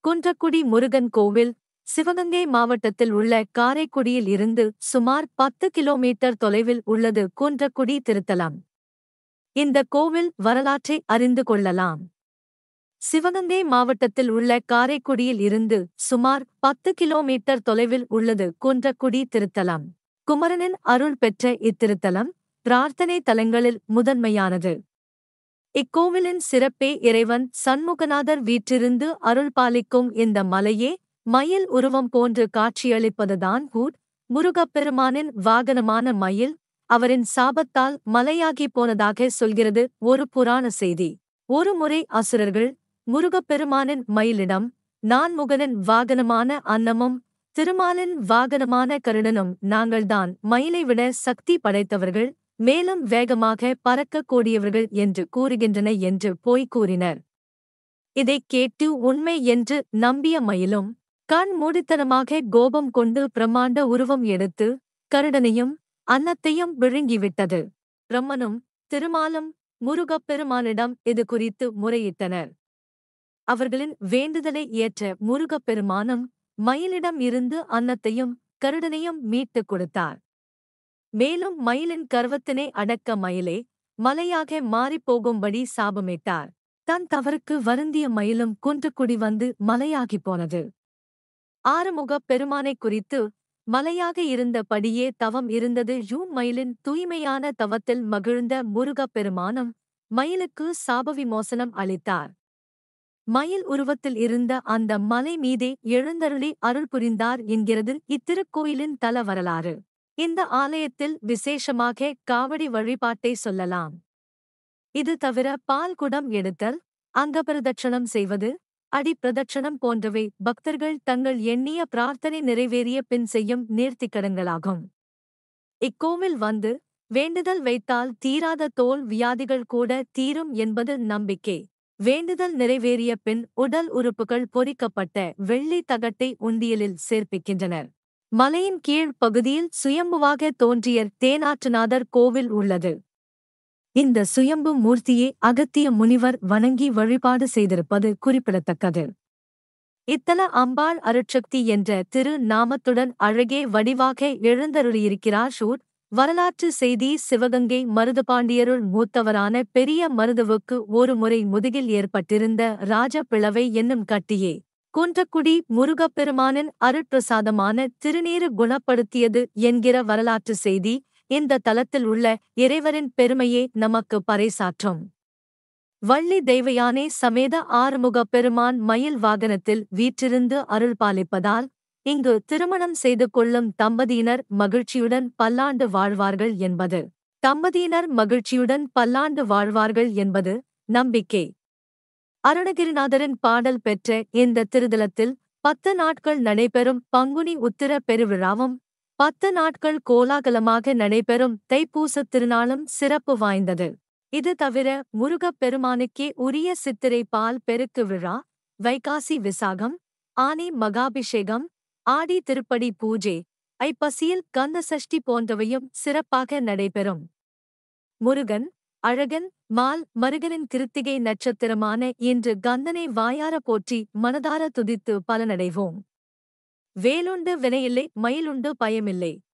குன்றக்குடி முருகன் கோவில் சிவகங்கை மாவட்டத்தில் உள்ள காரைக்குடியில் இருந்து சுமார் பத்து கிலோமீட்டர் தொலைவில் உள்ளது குன்றக்குடி திருத்தலம் இந்த கோவில் வரலாற்றை அறிந்து கொள்ளலாம் சிவகங்கை மாவட்டத்தில் உள்ள காரைக்குடியில் இருந்து சுமார் பத்து கிலோமீட்டர் தொலைவில் உள்ளது குன்றக்குடி திருத்தலம் குமரனின் அருள் பெற்ற இத்திருத்தலம் பிரார்த்தனை தலங்களில் முதன்மையானது இக்கோவிலின் சிறப்பே இறைவன் சண்முகநாதர் வீற்றிருந்து அருள் பாலிக்கும் இந்த மலையே மயில் உருவம் போன்று காட்சியளிப்பதுதான் கூட் முருகப்பெருமானின் வாகனமான மயில் அவரின் சாபத்தால் மலையாகி போனதாக சொல்கிறது ஒரு புராண செய்தி ஒருமுறை அசுரர்கள் முருகப்பெருமானின் மயிலிடம் நான்முகனின் வாகனமான அன்னமும் திருமாலின் வாகனமான கருடனும் நாங்கள்தான் மயிலை விட சக்தி படைத்தவர்கள் மேலும் வேகமாக பறக்கக்கூடியவர்கள் என்று கூறுகின்றன என்று போய் கூறினர் இதைக் கேட்டு உண்மை என்று நம்பிய மயிலும் கண் மூடித்தனமாக கோபம் கொண்டு பிரம்மாண்ட உருவம் எடுத்து கருடனையும் அன்னத்தையும் விழுங்கிவிட்டது பிரம்மனும் திருமாலும் முருகப்பெருமானிடம் இது குறித்து முறையிட்டனர் அவர்களின் வேண்டுதலை ஏற்ற முருகப்பெருமானும் மயிலிடம் இருந்து அன்னத்தையும் கருடனையும் மீட்டுக் கொடுத்தார் மேலும் மயிலின் கர்வத்தினை அடக்க மயிலே மலையாக மாறிப்போகும்படி சாபமிட்டார் தன் தவறுக்கு வருந்திய மயிலும் குன்றுக்குடி வந்து மலையாகிப் போனது ஆறுமுகப் பெருமானைக் குறித்து மலையாக இருந்தபடியே தவம் இருந்தது யூ மயிலின் தூய்மையான தவத்தில் மகிழ்ந்த முருகப் பெருமானும் மயிலுக்கு சாப விமோசனம் அளித்தார் மயில் உருவத்தில் இருந்த அந்த மலை மீதே எழுந்தருளி அருள் புரிந்தார் என்கிறது இத்திருக்கோயிலின் தல வரலாறு இந்த ஆலயத்தில் விசேஷமாக காவடி வழிபாட்டை சொல்லலாம் இது தவிர பால் குடம் எடுத்தல் அங்கபிரதட்சணம் செய்வது அடி பிரதட்சணம் போன்றவை பக்தர்கள் தங்கள் எண்ணிய பிரார்த்தனை நிறைவேறிய பின் செய்யும் நேர்த்திக்கடன்களாகும் இக்கோவில் வந்து வேண்டுதல் வைத்தால் தீராத தோல் வியாதிகள் கூட தீரும் என்பது நம்பிக்கை வேண்டுதல் நிறைவேறிய பின் உடல் உறுப்புகள் பொறிக்கப்பட்ட வெள்ளி தகட்டை உண்டியலில் சேர்ப்பிக்கின்றனர் மலையின் கீழ் பகுதியில் சுயம்புவாக தோன்றிய தேனாற்றுநாதர் கோவில் உள்ளது இந்த சுயம்பு மூர்த்தியை அகத்திய முனிவர் வணங்கி வழிபாடு செய்திருப்பது குறிப்பிடத்தக்கது இத்தல அம்பாள் அருட்சக்தி என்ற திரு நாமத்துடன் அழகே வடிவாக எழுந்தருளியிருக்கிறார் ஷூர் வரலாற்று செய்தி சிவகங்கை மருதுபாண்டியருள் மூத்தவரான பெரிய மருதுவுக்கு ஒருமுறை முதுகில் ஏற்பட்டிருந்த ராஜ பிளவை என்னும் கட்டியே குன்றக்குடி முருகப்பெருமானின் அருட்பிரசாதமான திருநீறு குணப்படுத்தியது என்கிற வரலாற்று செய்தி இந்த தலத்தில் உள்ள இறைவரின் பெருமையே நமக்கு பறைசாற்றும் வள்ளி தெய்வயானே சமேத ஆறுமுகப் பெருமான் மயில் வாகனத்தில் வீற்றிருந்து அருள் பாலிப்பதால் இங்கு திருமணம் செய்து கொள்ளும் தம்பதியினர் மகிழ்ச்சியுடன் பல்லாண்டு வாழ்வார்கள் என்பது தம்பதியினர் மகிழ்ச்சியுடன் பல்லாண்டு வாழ்வார்கள் என்பது நம்பிக்கை அருணகிரிநாதரின் பாடல் பெற்ற இந்த திருதலத்தில் பத்து நாட்கள் நடைபெறும் பங்குனி உத்திர பெருவிழாவும் பத்து நாட்கள் கோலாகலமாக நடைபெறும் தைப்பூசத் திருநாளும் சிறப்பு வாய்ந்தது இது தவிர முருகப் பெருமானுக்கே உரிய சித்திரை பால் பெருக்கு விழா வைகாசி விசாகம் ஆனி மகாபிஷேகம் ஆடி திருப்படி பூஜை ஐப்பசியில் கந்த சஷ்டி போன்றவையும் சிறப்பாக நடைபெறும் முருகன் அழகன் மால் மருகனின் கிருத்திகை நட்சத்திரமான இன்று கந்தனை வாயார போற்றி மனதார துதித்து பலனடைவோம் வேலுண்டு வினையில்லை மயிலுண்டு பயமில்லை